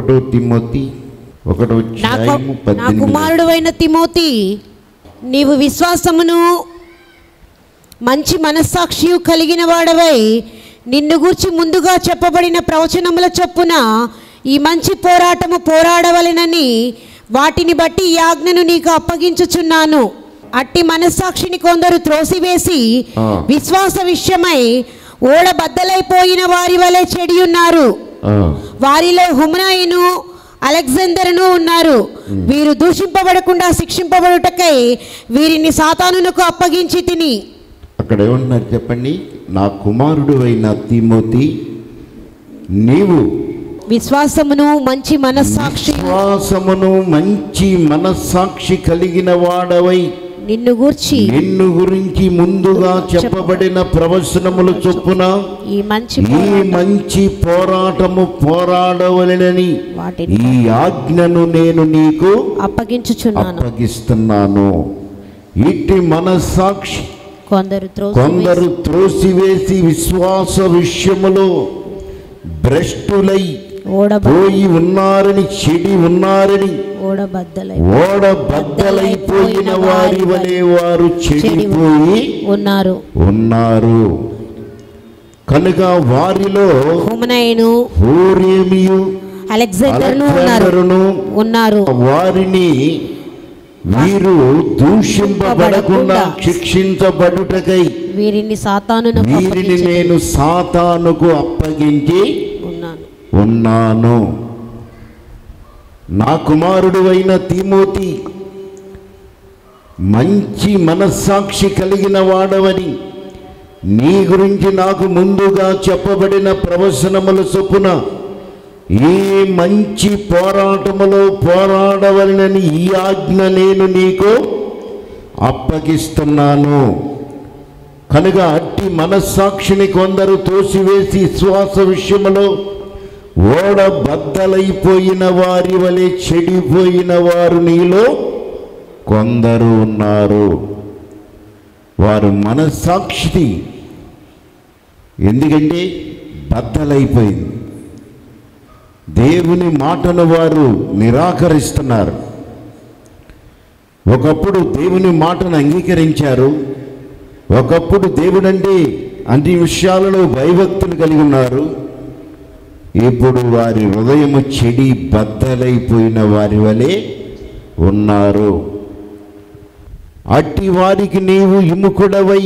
ఒకటో తిమ్మతి ఒకటో నా అధ్యాయము నా పద్దెనిమిది కుమారుడు అయిన తిమోతి నీవు విశ్వాసమును మంచి మనస్సాక్షి కలిగిన వాడవై నిన్ను గూర్చి ముందుగా చెప్పబడిన ప్రవచనముల చొప్పున ఈ మంచి పోరాటము పోరాడవలెనని వాటిని బట్టి ఈ ఆజ్ఞను నీకు అప్పగించుచున్నాను అట్టి మనస్సాక్షిని కొందరు త్రోసివేసి ఆ. విశ్వాస విషయమై ఓడ బద్దలైపోయిన వారి వలె చెడి ఉన్నారు ఆ, వారిలో హుమనాయిను అలెగ్జాండర్ను ఉన్నారు వీరు దూషింపబడకుండా శిక్షింపబడుటకై వీరిని సాతానునకు అప్పగించి తిని అక్కడ ఏమంటున్నారు చెప్పండి నా కుమారుడు అయిన తిమోతి నీవు విశ్వాసమును మంచి మనస్సాక్షి విశ్వాసమును మంచి మనస్సాక్షి కలిగిన వాడవై నిన్ను గూర్చి నిన్ను గురించి ముందుగా చెప్పబడిన ప్రవచనముల చొప్పున ఈ మంచి ఈ పోరాటం మంచి పోరాటము పోరాడవలెనని వాటిని ఈ ఆజ్ఞను నేను నీకు అప్పగించుచున్నాను అప్పగిస్తున్నాను ఇట్టి మనస్సాక్షి కొందరు త్రోసి కొందరు త్రోసివేసి విశ్వాస విషయములో భ్రష్టులై ఓడబ పోయి ఉన్నారని చెడి ఉన్నారని ఓడబద్దలై ఓడ బద్దలైపోయిన వారి వలె వారు చెడిపోయి ఉన్నారు ఉన్నారు కనుక వారిలో హుమనాయిను హోరేమియు అలెగ్జాండర్ను ఉన్నారు అలెగ్జాండరును ఉన్నారు వారిని వీరు దూషింపబడకుండా శిక్షించబడుటకై వీరిని సాతానునకు వీరిని అప్పగించి నేను సాతానుకు అప్పగించి ఉన్నాను ఉన్నాను నా కుమారుడు అయిన తిమోతి మంచి మనస్సాక్షి కలిగిన వాడవని నీ గురించి నాకు ముందుగా చెప్పబడిన ప్రవచనముల చొప్పున ఈ మంచి పోరాటములో పోరాడవలనని ఈ ఆజ్ఞ నేను నీకు అప్పగిస్తున్నాను కనుక అట్టి మనస్సాక్షిని కొందరు తోసివేసి విశ్వాస విషయములో ఓడ బద్దలైపోయిన వారి వలె చెడిపోయిన వారు నీలో కొందరు ఉన్నారు వారు మనస్సాక్షి ఎందుకంటే బద్దలైపోయింది దేవుని మాటను వారు నిరాకరిస్తున్నారు ఒకప్పుడు దేవుని మాటను అంగీకరించారు ఒకప్పుడు దేవుడంటే అన్ని విషయాలలో భయభక్తులు కలిగి ఉన్నారు ఇప్పుడు వారి హృదయము చెడి బద్దలైపోయిన వారి వలె ఉన్నారు అట్టి వారికి నీవు ఇముకుడవై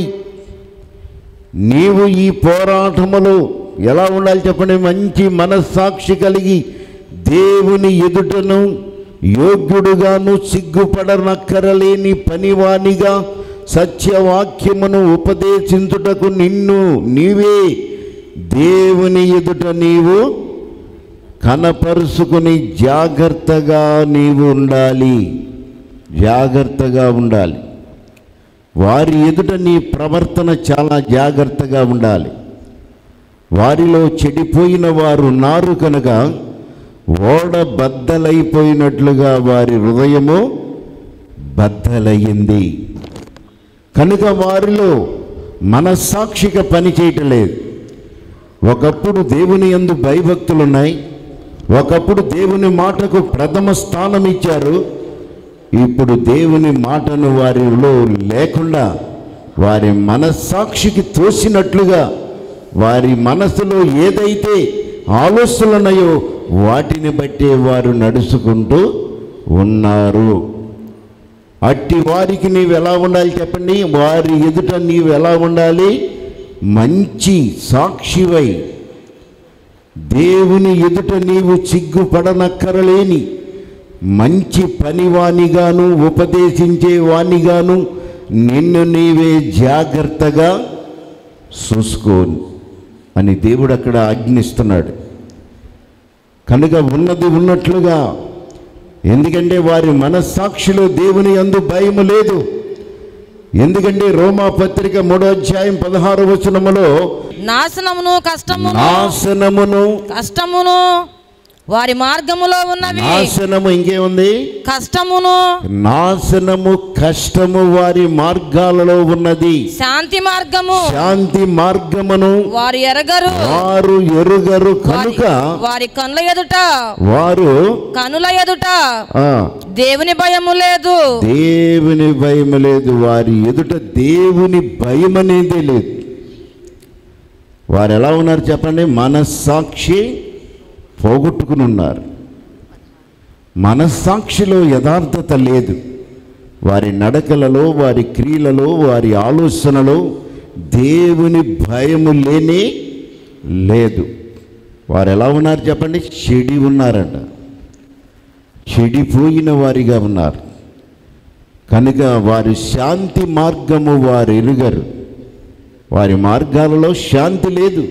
నీవు ఈ పోరాటములో ఎలా ఉండాలి చెప్పండి మంచి మనస్సాక్షి కలిగి దేవుని ఎదుటను యోగ్యుడుగాను సిగ్గుపడనక్కరలేని పనివానిగా సత్యవాక్యమును ఉపదేశించుటకు నిన్ను నీవే దేవుని ఎదుట నీవు కనపరుచుకుని జాగ్రత్తగా నీవు ఉండాలి జాగ్రత్తగా ఉండాలి వారి ఎదుట నీ ప్రవర్తన చాలా జాగ్రత్తగా ఉండాలి వారిలో చెడిపోయిన వారు ఉన్నారు కనుక ఓడ బద్దలైపోయినట్లుగా వారి హృదయము బద్దలయ్యింది కనుక వారిలో మనస్సాక్షిగా పని చేయటం లేదు ఒకప్పుడు దేవుని యందు భయభక్తులు ఉన్నాయి ఒకప్పుడు దేవుని మాటకు ప్రథమ స్థానం ఇచ్చారు ఇప్పుడు దేవుని మాటను వారిలో లేకుండా వారి మనస్సాక్షికి తోసినట్లుగా వారి మనసులో ఏదైతే ఆలోచనలు ఉన్నాయో వాటిని బట్టే వారు నడుచుకుంటూ ఉన్నారు అట్టి వారికి నీవు ఎలా ఉండాలి చెప్పండి వారి ఎదుట నీవు ఎలా ఉండాలి మంచి సాక్షివై దేవుని ఎదుట నీవు సిగ్గుపడనక్కరలేని మంచి పనివానిగాను ఉపదేశించే వానిగాను నిన్ను నీవే జాగ్రత్తగా చూసుకోను అని దేవుడు అక్కడ ఆజ్ఞిస్తున్నాడు కనుక ఉన్నది ఉన్నట్లుగా ఎందుకంటే వారి మనస్సాక్షిలో దేవుని అందు భయము లేదు ఎందుకంటే రోమా పత్రిక మూడో అధ్యాయం పదహారు వచనములో నాశనమును కష్టమును నాశనమును కష్టమును వారి మార్గములో ఉన్నవి నాశనము ఇంకేముంది కష్టమును నాశనము కష్టము వారి మార్గాలలో ఉన్నది శాంతి మార్గము శాంతి మార్గమును వారు ఎరగరు వారు ఎరుగరు వారి- కనుక వారి కనుల ఎదుట వారు కనుల ఎదుట ఆ దేవుని భయము లేదు దేవుని భయం లేదు వారి ఎదుట దేవుని భయం అనేది లేదు వారు ఎలా ఉన్నారు చెప్పండి మనస్సాక్షి పోగొట్టుకుని ఉన్నారు మనస్సాక్షిలో యథార్థత లేదు వారి నడకలలో వారి క్రియలలో వారి ఆలోచనలో దేవుని భయము లేనే లేదు వారు ఎలా ఉన్నారు చెప్పండి చెడి ఉన్నారంట చెడిపోయిన వారిగా ఉన్నారు కనుక వారి శాంతి మార్గము వారు ఎరుగరు వారి మార్గాలలో శాంతి లేదు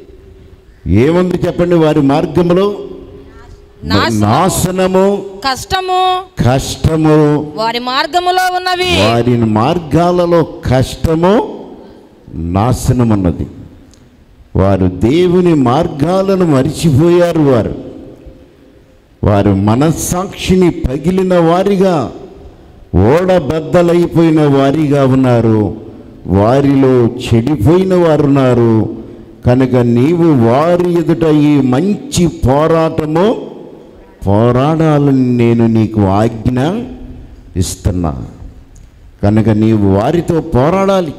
ఏముంది చెప్పండి వారి మార్గములో నాశనము. నాశనము కష్టము కష్టము వారి మార్గములో ఉన్నవి వారి మార్గాలలో కష్టము నాశనం అన్నది వారు దేవుని మార్గాలను మరిచిపోయారు వారు వారు మనస్సాక్షిని పగిలిన వారిగా ఓడబద్దలైపోయిన వారిగా ఉన్నారు వారిలో చెడిపోయిన వారు ఉన్నారు కనుక నీవు వారి ఎదుట ఈ మంచి పోరాటము పోరాడాలని నేను నీకు ఆజ్ఞ ఇస్తున్నా కనుక నీవు వారితో పోరాడాలి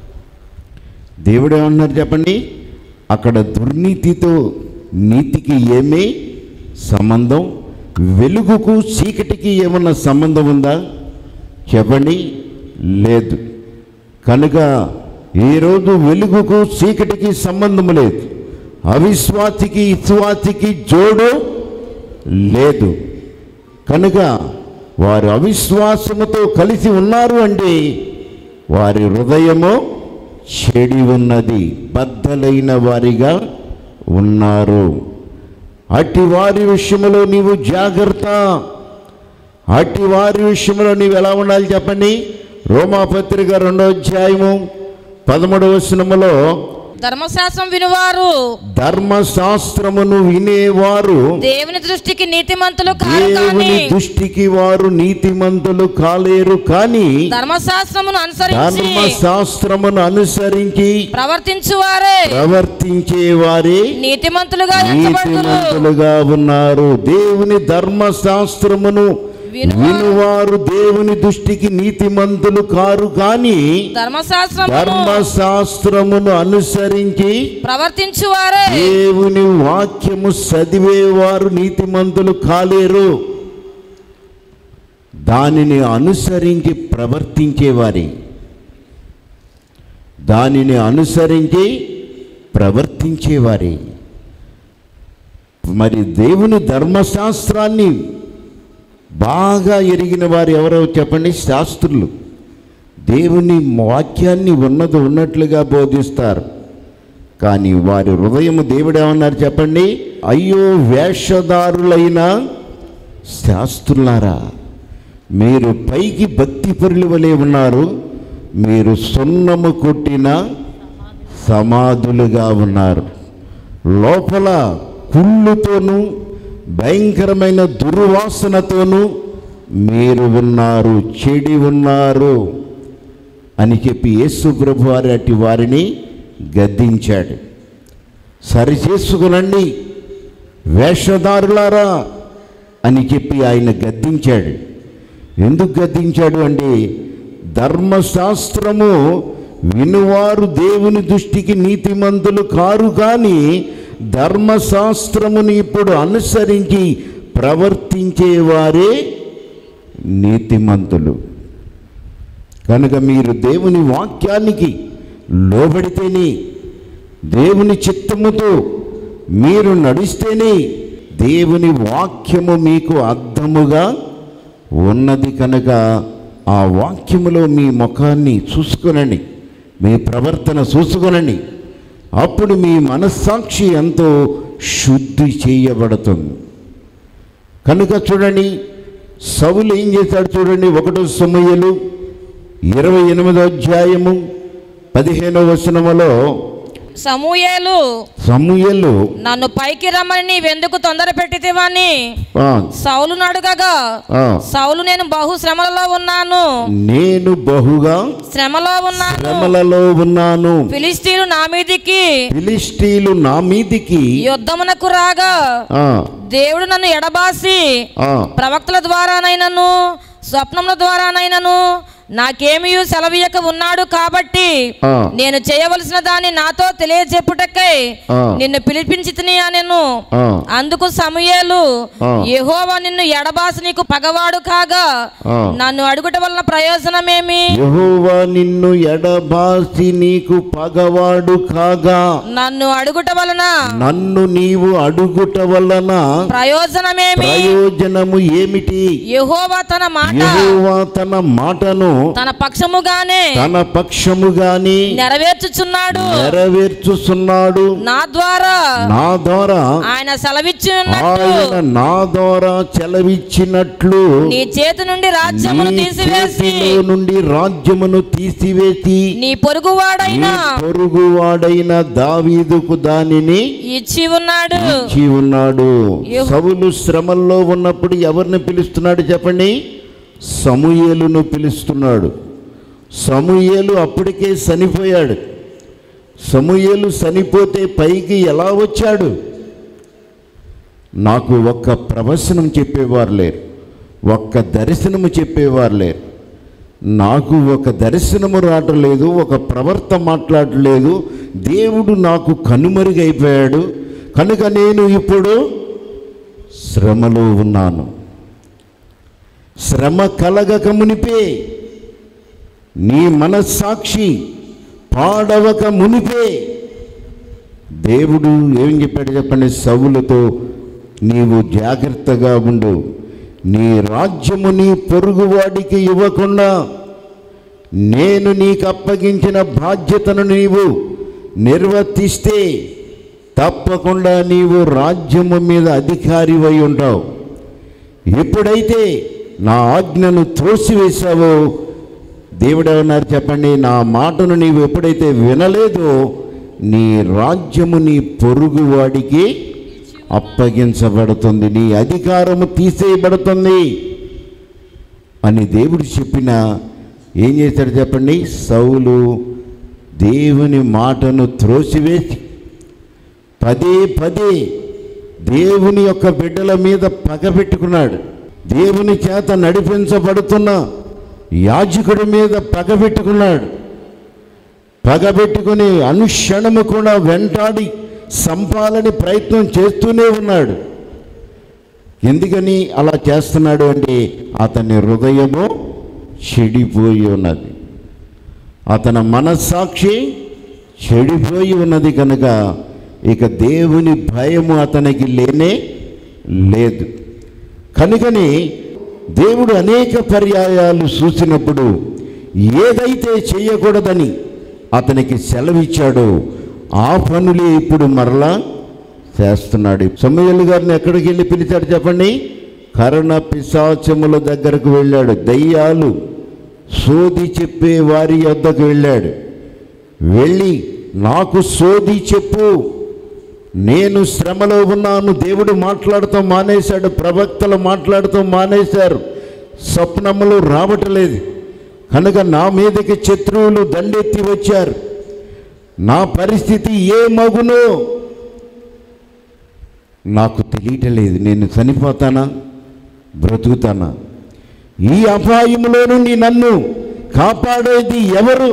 దేవుడు ఏమన్నారు చెప్పండి అక్కడ దుర్నీతితో నీతికి ఏమే సంబంధం వెలుగుకు చీకటికి ఏమన్నా సంబంధం ఉందా చెప్పండి లేదు కనుక ఈరోజు వెలుగుకు చీకటికి సంబంధం లేదు అవిశ్వాతికి ఇస్వాతికి జోడు లేదు కనుక వారు అవిశ్వాసముతో కలిసి ఉన్నారు అంటే వారి హృదయము చెడి ఉన్నది బద్దలైన వారిగా ఉన్నారు అట్టి వారి విషయంలో నీవు జాగ్రత్త అట్టి వారి విషయంలో నీవు ఎలా ఉండాలి చెప్పండి రోమాపత్రిక రెండో అధ్యాయము పదమూడవ వచనములో ధర్మశాస్త్రం వినువారు ధర్మశాస్త్రమును వినేవారు దేవుని దృష్టికి నీతిమంతులు కారు దేవుని కానీ దృష్టికి వారు నీతిమంతులు కాలేరు కానీ ధర్మశాస్త్రమును అనుసరించి ధర్మశాస్త్రమును అనుసరించి ప్రవర్తించువారే ప్రవర్తించే వారే నీతిమంతులుగా ఎంచబడుదురు నీతిమంతులుగా ఉన్నారు దేవుని ధర్మశాస్త్రమును వినువారు. వినువారు దేవుని దృష్టికి నీతిమంతులు కారు కానీ ధర్మశాస్త్రమును ధర్మశాస్త్రమును అనుసరించి ప్రవర్తించువారే దేవుని వాక్యము చదివేవారు నీతిమంతులు కాలేరు దానిని అనుసరించి ప్రవర్తించేవారి దానిని అనుసరించి ప్రవర్తించేవారి మరి దేవుని ధర్మశాస్త్రాన్ని బాగా ఎరిగిన వారు ఎవరో చెప్పండి శాస్త్రులు దేవుని వాక్యాన్ని ఉన్నది ఉన్నట్లుగా బోధిస్తారు కానీ వారి హృదయము దేవుడు ఏమన్నారు చెప్పండి అయ్యో వేషధారులైన శాస్త్రులారా మీరు పైకి భక్తి పరుల వలె ఉన్నారు మీరు సున్నము కొట్టిన సమాధులుగా ఉన్నారు లోపల కుళ్ళుతోనూ భయంకరమైన దుర్వాసనతోనూ మీరు ఉన్నారు చెడి ఉన్నారు అని చెప్పి యేసు ప్రభు వారి అట్టి వారిని గద్దించాడు సరి చేసుకునండి వేషధారులారా అని చెప్పి ఆయన గద్దించాడు ఎందుకు గద్దించాడు అంటే ధర్మశాస్త్రము వినువారు దేవుని దృష్టికి నీతిమంతులు కారు కానీ ధర్మశాస్త్రముని ఇప్పుడు అనుసరించి ప్రవర్తించేవారే నీతిమంతులు కనుక మీరు దేవుని వాక్యానికి లోబడితేనే దేవుని చిత్తముతో మీరు నడిస్తేనే దేవుని వాక్యము మీకు అర్థముగా ఉన్నది కనుక ఆ వాక్యములో మీ ముఖాన్ని చూసుకొనండి మీ ప్రవర్తన చూసుకొనండి అప్పుడు మీ మనస్సాక్షి ఎంతో శుద్ధి చేయబడుతుంది కనుక చూడండి సవులు ఏం చేశాడు చూడండి ఒకటో సమయలు ఇరవై ఎనిమిదో అధ్యాయము పదిహేనో వచనములో సమూయేలు సమూయేలు నన్ను పైకి రమ్మని నీవెందుకు తొందర పెట్టితేవాని ఆ, సౌలును అడుగగా ఆ, సౌలు నేను బహు శ్రమలలో ఉన్నాను నేను బహుగా శ్రమలో ఉన్నాను శ్రమలలో ఉన్నాను ఫిలిస్తీన్లు నా మీదికి ఫిలిస్టీలు నా మీదికి యుద్ధమునకు రాగా ఆ, దేవుడు నన్ను ఎడబాసి ఆ, ప్రవక్తల ద్వారానైనను స్వప్నముల ద్వారానైనను నాకేమీ సెలవీయక ఉన్నాడు కాబట్టి ఆ. నేను చేయవలసిన దాన్ని నాతో తెలియజెప్పుటకై ఆ. నిన్ను పిలిపించి నేను ఆ. అందుకు సమూయేలు ఆ. యెహోవా నిన్ను ఎడబాసి నీకు పగవాడు కాగా ఆ. నన్ను అడుగుట వలన ప్రయోజనమేమి యెహోవా నిన్ను ఎడబాసి నీకు పగవాడు కాగా నన్ను అడుగుట వలన నన్ను నీవు అడుగుట వలన ప్రయోజనమేమి ప్రయోజనము ఏమిటి యెహోవా తన మాట యెహోవా తన మాటను తన పక్షముగానే తన పక్షముగాని నెరవేర్చుచున్నాడు నెరవేర్చుచున్నాడు నా ద్వారా నా ద్వారా ఆయన సెలవిచ్చినట్టు ఆయన నా ద్వారా చెలవిచ్చినట్లు నీ చేతి నుండి రాజ్యమును నీ తీసివేసి చేతిలో నుండి రాజ్యమును తీసివేసి నీ పొరుగువాడైన నీ పొరుగువాడైన దావీదుకు దానిని ఇచ్చి ఉన్నాడు ఇచ్చి ఉన్నాడు యెహో- సవులు శ్రమల్లో ఉన్నప్పుడు ఎవరిని పిలుస్తున్నాడు చెప్పండి సమూయేలును పిలుస్తున్నాడు సమూయేలు అప్పటికే చనిపోయాడు సమూయేలు చనిపోతే పైకి ఎలా వచ్చాడు నాకు ఒక్క ప్రవచనం చెప్పేవారు లేరు ఒక్క దర్శనము చెప్పేవారు లేరు నాకు ఒక దర్శనము రావట్లేదు ఒక ప్రవర్త మాట్లాడలేదు దేవుడు నాకు కనుమరుగైపోయాడు కనుక నేను ఇప్పుడు శ్రమలో ఉన్నాను శ్రమ కలగక మునిపే నీ మనస్సాక్షి పాడవక మునిపే దేవుడు ఏం చెప్పాడు చెప్పండి సవులతో నీవు జాగ్రత్తగా ఉండు నీ రాజ్యము నీ పొరుగువాడికి ఇవ్వకుండా నేను నీకు అప్పగించిన బాధ్యతను నీవు నిర్వర్తిస్తే తప్పకుండా నీవు రాజ్యము మీద అధికారివై ఉంటావు ఎప్పుడైతే నా ఆజ్ఞను త్రోసివేశావో దేవుడు ఏమన్నారు చెప్పండి నా మాటను నీవు ఎప్పుడైతే వినలేదో నీ రాజ్యము నీ పొరుగువాడికి అప్పగించబడుతుంది నీ అధికారము తీసేయబడుతుంది అని దేవుడు చెప్పిన ఏం చేశాడు చెప్పండి సౌలు దేవుని మాటను త్రోసివేసి పదే పదే దేవుని యొక్క బిడ్డల మీద పగ పెట్టుకున్నాడు దేవుని చేత నడిపించబడుతున్న యాజకుడి మీద పగ పెట్టుకున్నాడు పగ పెట్టుకుని అనుక్షణము కూడా వెంటాడి సంపాలని ప్రయత్నం చేస్తూనే ఉన్నాడు ఎందుకని అలా చేస్తున్నాడు అంటే అతని హృదయము చెడిపోయి ఉన్నది అతని మనస్సాక్షి చెడిపోయి ఉన్నది కనుక ఇక దేవుని భయము అతనికి లేనే లేదు కనుకని దేవుడు అనేక పర్యాయాలు చూసినప్పుడు ఏదైతే చేయకూడదని అతనికి సెలవిచ్చాడో ఆ పనులే ఇప్పుడు మరలా చేస్తున్నాడు సొమ్మయ్యలు గారిని ఎక్కడికి వెళ్ళి పిలిచాడు చెప్పండి కరణ పిశాచముల దగ్గరకు వెళ్ళాడు దయ్యాలు సోది చెప్పే వారి వద్దకు వెళ్ళాడు వెళ్ళి నాకు సోది చెప్పు నేను శ్రమలో ఉన్నాను దేవుడు మాట్లాడుతూ మానేశాడు ప్రవక్తలు మాట్లాడుతూ మానేశారు స్వప్నములు రావట్లేదు కనుక నా మీదకి శత్రువులు దండెత్తి వచ్చారు నా పరిస్థితి ఏ మగునో నాకు తెలియటలేదు నేను చనిపోతానా బ్రతుకుతానా ఈ అపాయంలో నుండి నన్ను కాపాడేది ఎవరు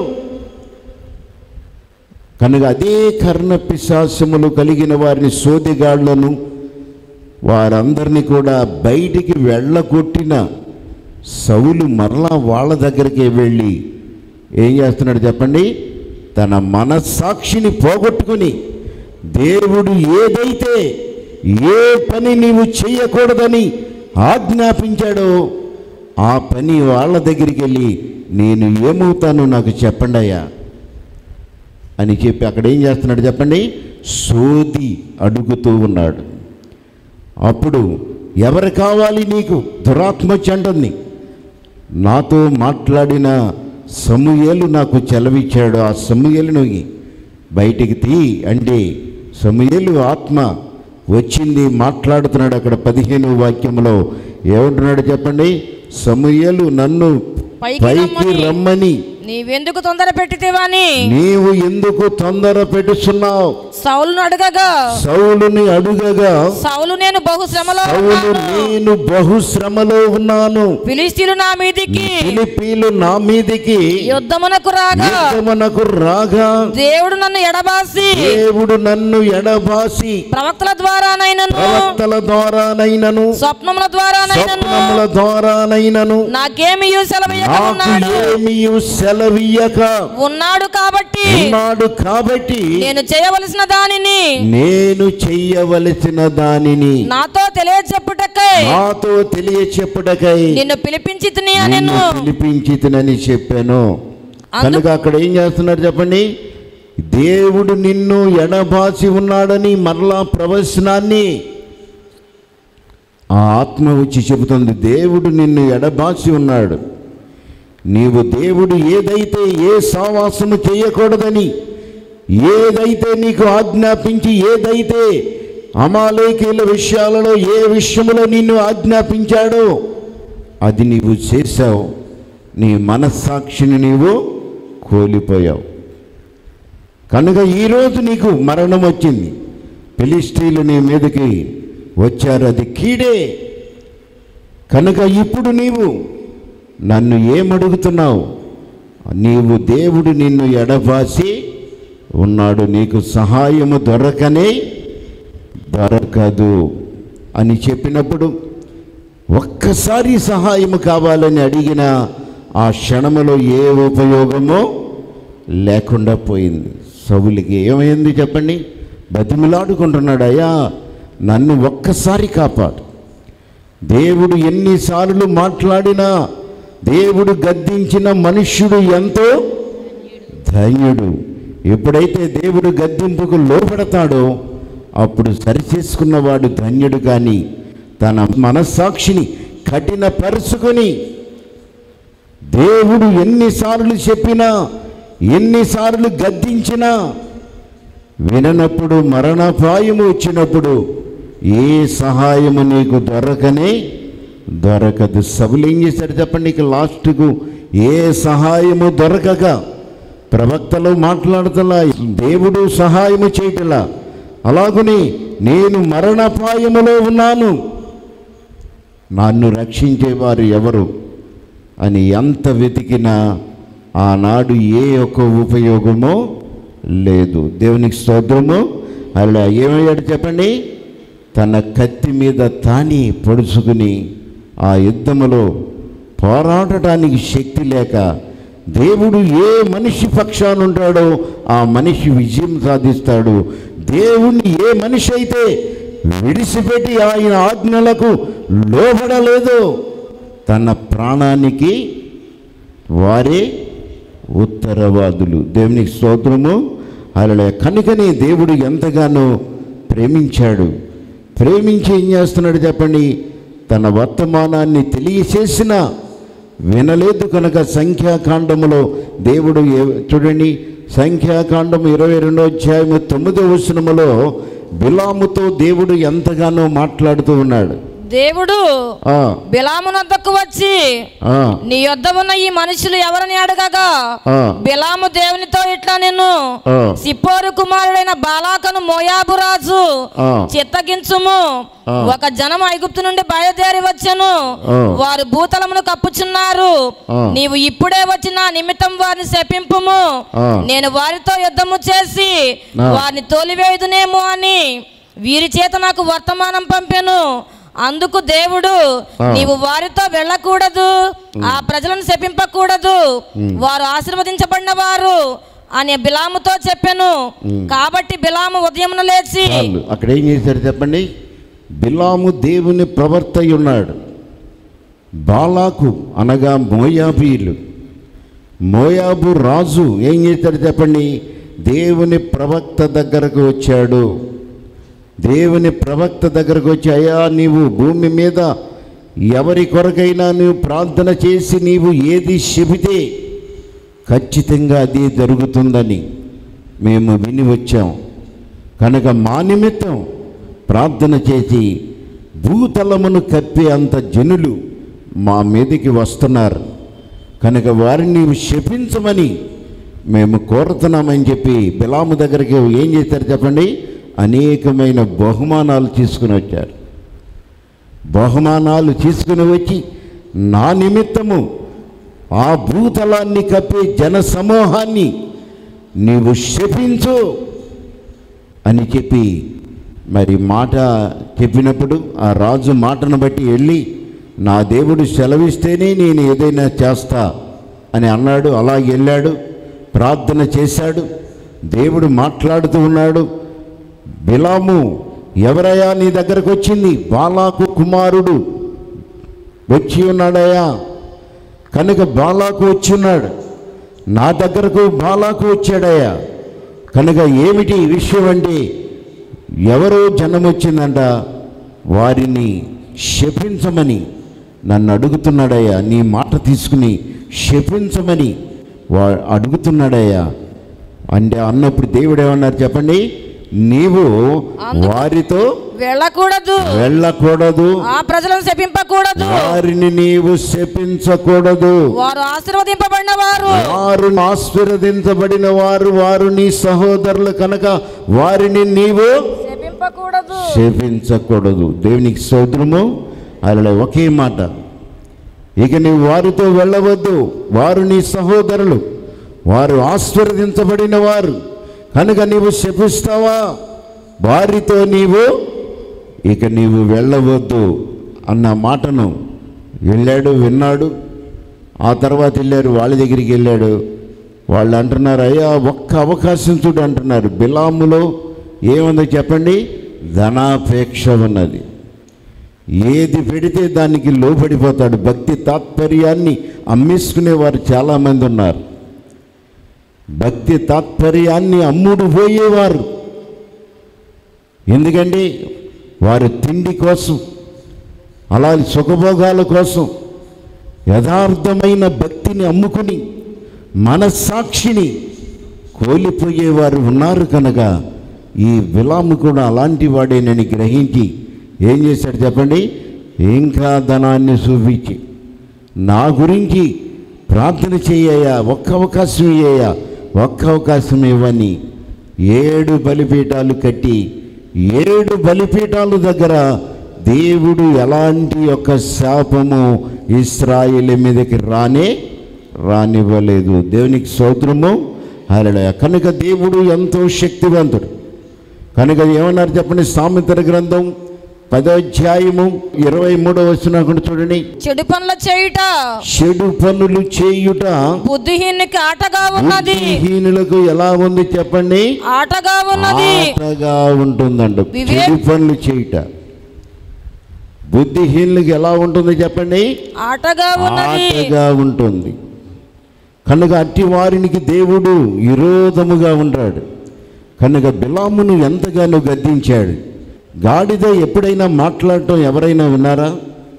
కనుక అదే కర్ణ పిశాసములు కలిగిన వారిని సోదిగాళ్లను వారందరినీ కూడా బయటికి వెళ్ళగొట్టిన సౌలు మరలా వాళ్ళ దగ్గరికి వెళ్ళి ఏం చేస్తున్నాడు చెప్పండి తన మనస్సాక్షిని పోగొట్టుకుని దేవుడు ఏదైతే ఏ పని నీవు చేయకూడదని ఆజ్ఞాపించాడో ఆ పని వాళ్ళ దగ్గరికి వెళ్ళి నేను ఏమవుతానో నాకు చెప్పండి అయ్యా అని చెప్పి అక్కడ ఏం చేస్తున్నాడు చెప్పండి సోది అడుగుతూ ఉన్నాడు అప్పుడు ఎవరు కావాలి నీకు దురాత్మ చెండంది నాతో మాట్లాడిన సమూయేలు నాకు చెలవిచ్చాడు ఆ సమూయేలును బయటికి తీ అంటే సమయలు ఆత్మ వచ్చింది మాట్లాడుతున్నాడు అక్కడ పదిహేను వాక్యంలో ఏమంటున్నాడు చెప్పండి సమయలు నన్ను పైకి పైకి రమ్మని. రమ్మని నీవెందుకు తొందర పెట్టితేవాని నీవు ఎందుకు తొందర పెట్టుచున్నావు సౌలును అడగగా సౌలుని అడుగగా సౌలు నేను బహు శ్రమలో సౌలు ఉన్నాను. నేను బహుశ్రమలో ఉన్నాను ఫిలిస్తీన్లు నా మీదికి ఫిలిపీలు నా మీదికి యుద్ధమునకు రాగా యుద్ధమునకు రాగా దేవుడు నన్ను ఎడబాసి దేవుడు నన్ను ఎడబాసి ప్రవక్తల ద్వారానైనను ప్రవక్తల ద్వారానైనను స్వప్నముల ద్వారానైనను స్వప్నముల ద్వారానైనను నాకేమి సెలవీయక నాకు ఉన్నాడు ఏమియు సెలవీయక ఉన్నాడు కాబట్టి ఉన్నాడు కాబట్టి నేను చేయవలసిన దానిని నేను చెయ్యవలసిన దానిని నాతో తెలియచెప్పుటకై నాతో తెలియచెప్పుటకై నిన్ను పిలిపించి నిన్ను నేను పిలిపించితనని చెప్పాను కనుక అక్కడ ఏం చేస్తున్నారు చెప్పండి దేవుడు నిన్ను ఎడబాసి ఉన్నాడని మరలా ప్రవచనాన్ని ఆ ఆత్మ వచ్చి చెబుతుంది దేవుడు నిన్ను ఎడబాసి ఉన్నాడు నీవు దేవుడు ఏదైతే ఏ సావాసము చేయకూడదని ఏదైతే నీకు ఆజ్ఞాపించి ఏదైతే అమాలేకీల విషయాలలో ఏ విషయంలో నిన్ను ఆజ్ఞాపించాడో అది నీవు చేశావు నీ మనస్సాక్షిని నీవు కోల్పోయావు కనుక ఈరోజు నీకు మరణం వచ్చింది ఫిలిస్టీలు నీ మీదకి వచ్చారు అది కీడే కనుక ఇప్పుడు నీవు నన్ను ఏమడుగుతున్నావు నీవు దేవుడు నిన్ను ఎడబాసి ఉన్నాడు నీకు సహాయము దొరకనే దొరకదు అని చెప్పినప్పుడు ఒక్కసారి సహాయము కావాలని అడిగిన ఆ క్షణములో ఏ ఉపయోగమో లేకుండా పోయింది సవులకి ఏమైంది చెప్పండి బతిమిలాడుకుంటున్నాడు అయ్యా నన్ను ఒక్కసారి కాపాడు దేవుడు ఎన్నిసార్లు మాట్లాడినా దేవుడు గద్దించిన మనుష్యుడు ఎంతో ధన్యుడు ఎప్పుడైతే దేవుడు గద్దింపుకు లోపడతాడో అప్పుడు సరిచేసుకున్నవాడు ధన్యుడు కానీ తన మనస్సాక్షిని కఠినపరుచుకొని దేవుడు ఎన్నిసార్లు చెప్పినా ఎన్నిసార్లు గద్దించినా విననప్పుడు మరణాపాయము వచ్చినప్పుడు ఏ సహాయము నీకు దొరకనే దొరకదు సభలు ఏం చేశారు చెప్పండి నీకు లాస్ట్కు ఏ సహాయము దొరకక ప్రవక్తలు మాట్లాడుతలా దేవుడు సహాయము చేయటలా అలాగుని నేను మరణాపాయములో ఉన్నాను నన్ను రక్షించేవారు ఎవరు అని ఎంత వెతికినా ఆనాడు ఏ ఒక్క ఉపయోగమో లేదు దేవునికి స్తోత్రము అలా ఏమయ్యాడు చెప్పండి తన కత్తి మీద తాని పొడుచుకుని ఆ యుద్ధములో పోరాడటానికి శక్తి లేక దేవుడు ఏ మనిషి పక్షాన ఉంటాడో ఆ మనిషి విజయం సాధిస్తాడు దేవుణ్ణి ఏ మనిషి అయితే విడిచిపెట్టి ఆయన ఆజ్ఞలకు లోబడలేదో తన ప్రాణానికి వారే ఉత్తరవాదులు దేవునికి స్తోత్రము అలా కనుకనే దేవుడు ఎంతగానో ప్రేమించాడు ప్రేమించి ఏం చేస్తున్నాడు చెప్పండి తన వర్తమానాన్ని తెలియచేసిన వినలేదు కనుక సంఖ్యాకాండములో దేవుడు ఏ- చూడండి సంఖ్యాకాండం ఇరవై రెండో అధ్యాయము తొమ్మిదో వచనములో బిలాముతో దేవుడు ఎంతగానో మాట్లాడుతూ ఉన్నాడు దేవుడు ఆ, బిలామునొద్దకు వచ్చి ఆ, నీ యొద్ద ఉన్న ఈ మనుషులు ఎవరని అడగగా ఆ, బిలాము దేవునితో ఇట్లా నేను ఆ. సిప్పోరు కుమారుడైన బాలాకను మోయాబు రాజు ఆ. చిత్తగించుము ఆ. ఒక జనం ఐగుప్తు నుండి బయలుదేరి వచ్చెను ఆ. వారు భూతలమును కప్పుచున్నారు ఆ. నీవు ఇప్పుడే వచ్చి నా నిమిత్తం వారిని శపింపుము ఆ. నేను వారితో యుద్ధము చేసి ఆ. వారిని తోలివేయుదునేమో అని వీరి చేత నాకు వర్తమానం పంపెను అందుకు దేవుడు ఆ. నీవు వారితో వెళ్ళకూడదు ఆ ప్రజలను శపింపకూడదు వారు ఆశీర్వదించబడిన వారు అని బిలాముతో చెప్పాను కాబట్టి బిలాము ఉదయమున లేచి చాలు అక్కడ ఏం చేశారు చెప్పండి బిలాము దేవుని ప్రవర్త అయి ఉన్నాడు బాలాకు అనగా మోయాబీలు మోయాబు రాజు ఏం చేశాడు చెప్పండి దేవుని ప్రవక్త దగ్గరకు వచ్చాడు దేవుని ప్రవక్త దగ్గరకు వచ్చి అయ్యా నీవు భూమి మీద ఎవరి కొరకైనా నీవు ప్రార్థన చేసి నీవు ఏది చెబితే ఖచ్చితంగా అది జరుగుతుందని మేము విని వచ్చాం కనుక మా నిమిత్తం ప్రార్థన చేసి భూతలమును కప్పే అంత జనులు మా మీదకి వస్తున్నారు కనుక వారిని నీవు శపించమని మేము కోరుతున్నామని చెప్పి బిలాము దగ్గరికి ఏం చేశారు చెప్పండి అనేకమైన బహుమానాలు తీసుకుని వచ్చారు బహుమానాలు తీసుకుని వచ్చి నా నిమిత్తము ఆ భూతలాన్ని కప్పే జన సమూహాన్ని నీవు శపించు అని చెప్పి మరి మాట చెప్పినప్పుడు ఆ రాజు మాటను బట్టి వెళ్ళి నా దేవుడు సెలవిస్తేనే నేను ఏదైనా చేస్తా అని అన్నాడు అలా వెళ్ళాడు ప్రార్థన చేశాడు దేవుడు మాట్లాడుతూ ఉన్నాడు బిలాము ఎవరయ్యా నీ దగ్గరకు వచ్చింది బాలాకు కుమారుడు వచ్చి ఉన్నాడయ్యా కనుక బాలాకు వచ్చి ఉన్నాడు నా దగ్గరకు బాలాకు వచ్చాడయ్యా కనుక ఏమిటి ఈ విషయం అంటే ఎవరో జనం వచ్చిందంట వారిని శపించమని నన్ను అడుగుతున్నాడయ్యా నీ మాట తీసుకుని శపించమని వా అడుగుతున్నాడయ్యా అంటే అన్నప్పుడు దేవుడు ఏమన్నారు చెప్పండి నీవు వారితో వెళ్ళకూడదు వెళ్ళకూడదు ఆ ప్రజలను శపింపకూడదు వారిని నీవు శపించకూడదు వారు ఆశీర్వదింపబడిన వారు వారు ఆశీర్వదించబడిన వారు వారు నీ సహోదరులు కనుక వారిని నీవు శపింపకూడదు శపించకూడదు దేవునికి సోదరము అలా ఒకే మాట ఇక నీవు వారితో వెళ్ళవద్దు వారు నీ సహోదరులు వారు ఆశీర్వదించబడిన వారు కనుక నీవు శపిస్తావా వారితో నీవు ఇక నీవు వెళ్ళవద్దు అన్న మాటను వెళ్ళాడు విన్నాడు ఆ తర్వాత వెళ్ళారు వాళ్ళ దగ్గరికి వెళ్ళాడు వాళ్ళు అంటున్నారు అయ్యా ఒక్క అవకాశం చూడు అంటున్నారు బిలాములో ఏముందో చెప్పండి ధనాపేక్ష ఉన్నది ఏది పెడితే దానికి లోబడిపోతాడు భక్తి తాత్పర్యాన్ని అమ్మేసుకునేవారు చాలామంది ఉన్నారు భక్తి తాత్పర్యాన్ని అమ్ముడు పోయేవారు ఎందుకంటే వారు తిండి కోసం అలా సుఖభోగాల కోసం యథార్థమైన భక్తిని అమ్ముకుని మనస్సాక్షిని కోల్పోయేవారు ఉన్నారు కనుక ఈ విలాము కూడా అలాంటి వాడేనని గ్రహించి ఏం చేశాడు చెప్పండి ఇంకా ధనాన్ని చూపించి నా గురించి ప్రార్థన చేయయ్యా ఒక్క అవకాశం ఇయ్యయ్యా ఒక్క అవకాశం ఇవ్వని ఏడు బలిపీఠాలు కట్టి ఏడు బలిపీఠాల దగ్గర దేవుడు ఎలాంటి యొక్క శాపము ఇస్రాయిల్ మీదకి రానే రానివ్వలేదు దేవునికి సౌత్రము హరళయ కనుక దేవుడు ఎంతో శక్తివంతుడు కనుక ఏమన్నారు చెప్పండి సామెతల గ్రంథం పదోధ్యాయము ఇరవై మూడో వచ్చిన చూడండి చెడు పనుల చేయుట చెడు పనులు చేయుట బుద్ధిహీనునికి ఆటగా ఉన్నది బుద్ధిహీనులకు ఎలా ఉంది చెప్పండి ఆటగా ఉన్నది ఆటగా ఉంటుందండి వివే- చెడు పనులు చేయుట బుద్ధిహీనులకు ఎలా ఉంటుంది చెప్పండి ఆటగా ఉన్నది ఆటగా ఉంటుంది కనుక అట్టి వారికి దేవుడు విరోధముగా ఉంటాడు కనుక బిలామును ఎంతగానో గద్దించాడు గాడిద ఎప్పుడైనా మాట్లాడటం ఎవరైనా ఉన్నారా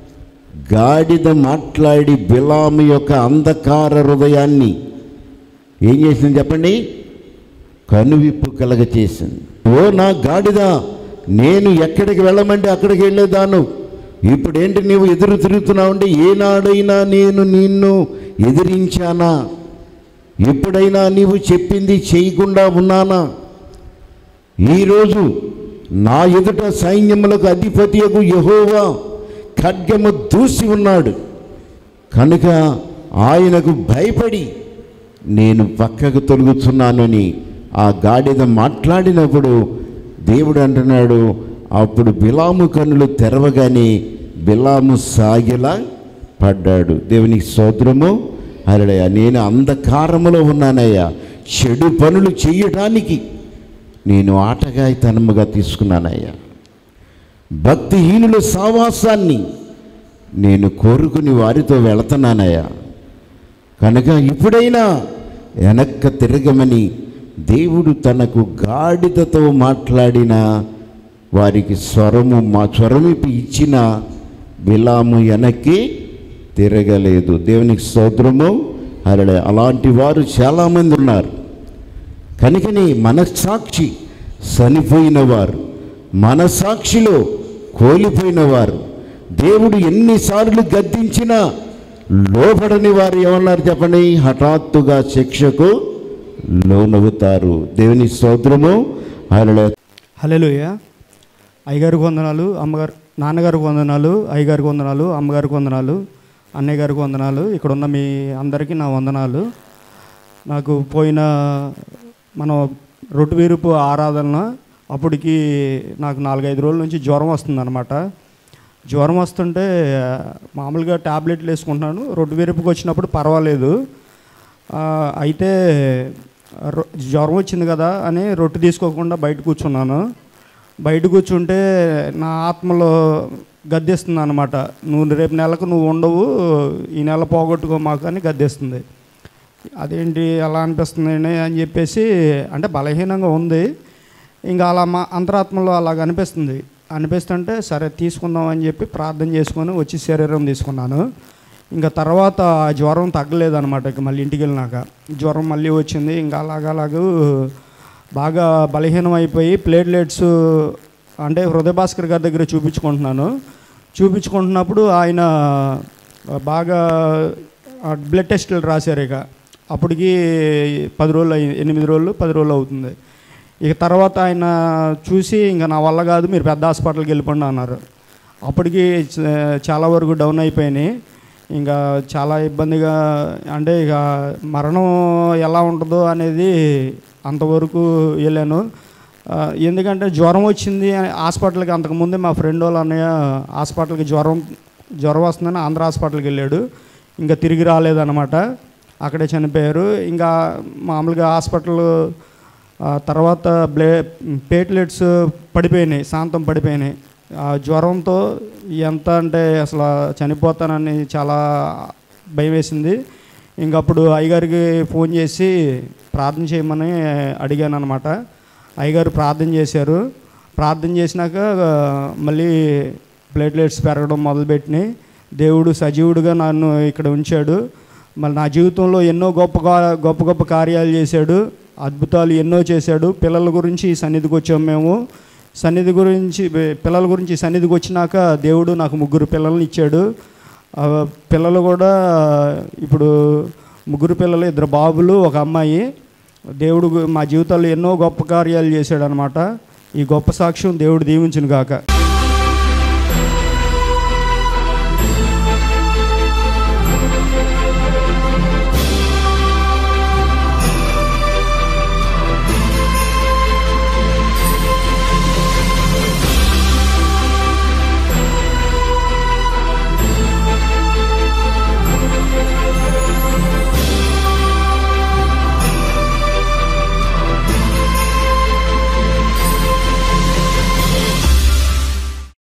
గాడిద మాట్లాడి బిలాము యొక్క అంధకార హృదయాన్ని ఏం చేసింది చెప్పండి కనువిప్పు కలగ చేసింది ఓ నా గాడిద నేను ఎక్కడికి వెళ్ళమంటే అక్కడికి వెళ్ళేదాను ఇప్పుడు ఏంటి నీవు ఎదురు తిరుగుతున్నావు అంటే ఏనాడైనా నేను నిన్ను ఎదిరించానా ఎప్పుడైనా నీవు చెప్పింది చేయకుండా ఉన్నానా ఈరోజు నా ఎదుట సైన్యములకు అధిపతియకు యహోవా ఖడ్గము దూసి ఉన్నాడు కనుక ఆయనకు భయపడి నేను పక్కకు తొలుగుతున్నానని ఆ గాడిద మాట్లాడినప్పుడు దేవుడు అంటున్నాడు అప్పుడు బిలాము కన్నులు తెరవగానే బిలాము సాగిలా పడ్డాడు దేవునికి స్తోత్రము అరడయ్యా నేను అంధకారములో ఉన్నానయ్యా చెడు పనులు చేయటానికి నేను ఆటగాయితనముగా తీసుకున్నానయ్యా భక్తిహీనుల సావాసాన్ని నేను కోరుకుని వారితో వెళుతున్నానయ్యా కనుక ఇప్పుడైనా వెనక్క తిరగమని దేవుడు తనకు గాడిదతో మాట్లాడిన వారికి స్వరము మా స్వరమిపి ఇచ్చిన బిలాము వెనక్కి తిరగలేదు దేవునికి స్తోత్రము అరడే అలాంటి వారు చాలామంది ఉన్నారు కనుకని మనస్సాక్షి చనిపోయిన వారు మనసాక్షిలో కోల్పోయిన వారు దేవుడు ఎన్నిసార్లు గద్దించినా లోపడని వారు ఏమన్నారు చెప్పండి హఠాత్తుగా శిక్షకు లోనవుతారు దేవుని స్తోత్రము ఆయన హలోయ అయ్యగారికి వందనాలు అమ్మగారు నాన్నగారికి వందనాలు అయ్యగారికి వందనాలు అమ్మగారికి వందనాలు అన్నయ్య గారికి వందనాలు ఇక్కడ ఉన్న మీ అందరికీ నా వందనాలు నాకు పోయిన మనం రొట్టువీరుపు ఆరాధన అప్పటికి నాకు నాలుగైదు రోజుల నుంచి జ్వరం వస్తుందన్నమాట జ్వరం వస్తుంటే మామూలుగా ట్యాబ్లెట్లు వేసుకుంటున్నాను రొట్టు వీరుపుకి వచ్చినప్పుడు పర్వాలేదు ఆ, అయితే రొ- జ్వరం వచ్చింది కదా అని రొట్టె తీసుకోకుండా బయట కూర్చున్నాను బయట కూర్చుంటే నా ఆత్మలో గద్దెస్తుంది అనమాట నువ్వు రేపు నెలకు నువ్వు ఉండవు ఈ నెల పోగొట్టుకో మాకు అని గద్దెస్తుంది అదేంటి అలా అనిపిస్తుంది అని చెప్పేసి అంటే బలహీనంగా ఉంది ఇంకా అలా మా అంతరాత్మలో అలాగ అనిపిస్తుంది అనిపిస్తుంటే సరే తీసుకుందాం అని చెప్పి ప్రార్థన చేసుకొని వచ్చి శరీరం తీసుకున్నాను ఇంకా తర్వాత ఆ జ్వరం తగ్గలేదన్నమాట ఇక మళ్ళీ ఇంటికి వెళ్ళినాక జ్వరం మళ్ళీ వచ్చింది ఇంకా అలాగలాగూ బాగా బలహీనం అయిపోయి ప్లేట్లెట్స్ అంటే హృదయ భాస్కర్ గారి దగ్గర చూపించుకుంటున్నాను చూపించుకుంటున్నప్పుడు ఆయన బాగా ఆ బ్లడ్ టెస్టులు రాశారు ఇక అప్పటికి పది రోజులు అయ్యి ఎనిమిది రోజులు పది రోజులు అవుతుంది ఇక తర్వాత ఆయన చూసి ఇంకా నా వల్ల కాదు మీరు పెద్ద హాస్పిటల్కి వెళ్ళిపోండి అన్నారు అప్పటికి చ- చాలా వరకు డౌన్ అయిపోయినాయి ఇంకా చాలా ఇబ్బందిగా అంటే ఇక మరణం ఎలా ఉంటుందో అనేది అంతవరకు వెళ్ళాను ఆ, ఎందుకంటే జ్వరం వచ్చింది అని హాస్పిటల్కి అంతకుముందే మా ఫ్రెండ్ వాళ్ళ అన్నయ్య హాస్పిటల్కి జ్వరం జ్వరం వస్తుందని ఆంధ్ర హాస్పిటల్కి వెళ్ళాడు ఇంకా తిరిగి రాలేదన్నమాట అక్కడే చనిపోయారు ఇంకా మామూలుగా హాస్పిటల్ ఆ తర్వాత బ్లే ప్లేట్లెట్స్ పడిపోయినాయి శాంతం పడిపోయినాయి ఆ జ్వరంతో ఎంత అంటే అసలు చనిపోతానని చాలా భయం వేసింది ఇంకప్పుడు అయ్యగారికి ఫోన్ చేసి ప్రార్థన చేయమని అడిగాను అనమాట అయ్యగారు ప్రార్థన చేశారు ప్రార్థన చేసినాక ఆ, మళ్ళీ ప్లేట్లెట్స్ పెరగడం మొదలుపెట్టినాయి దేవుడు సజీవుడుగా నన్ను ఇక్కడ ఉంచాడు మళ్ళీ నా జీవితంలో ఎన్నో గొప్ప కా- గొప్ప గొప్ప కార్యాలు చేశాడు అద్భుతాలు ఎన్నో చేశాడు పిల్లల గురించి ఈ సన్నిధికి వచ్చాము మేము సన్నిధి గురించి పిల్లల గురించి ఈ సన్నిధికి వచ్చినాక దేవుడు నాకు ముగ్గురు పిల్లల్ని ఇచ్చాడు ఆ పిల్లలు కూడా ఇప్పుడు ముగ్గురు పిల్లలు ఇద్దరు బాబులు ఒక అమ్మాయి దేవుడు గు- మా జీవితాల్లో ఎన్నో గొప్ప కార్యాలు చేశాడు అనమాట ఈ గొప్ప సాక్ష్యం దేవుడు దీవించును గాక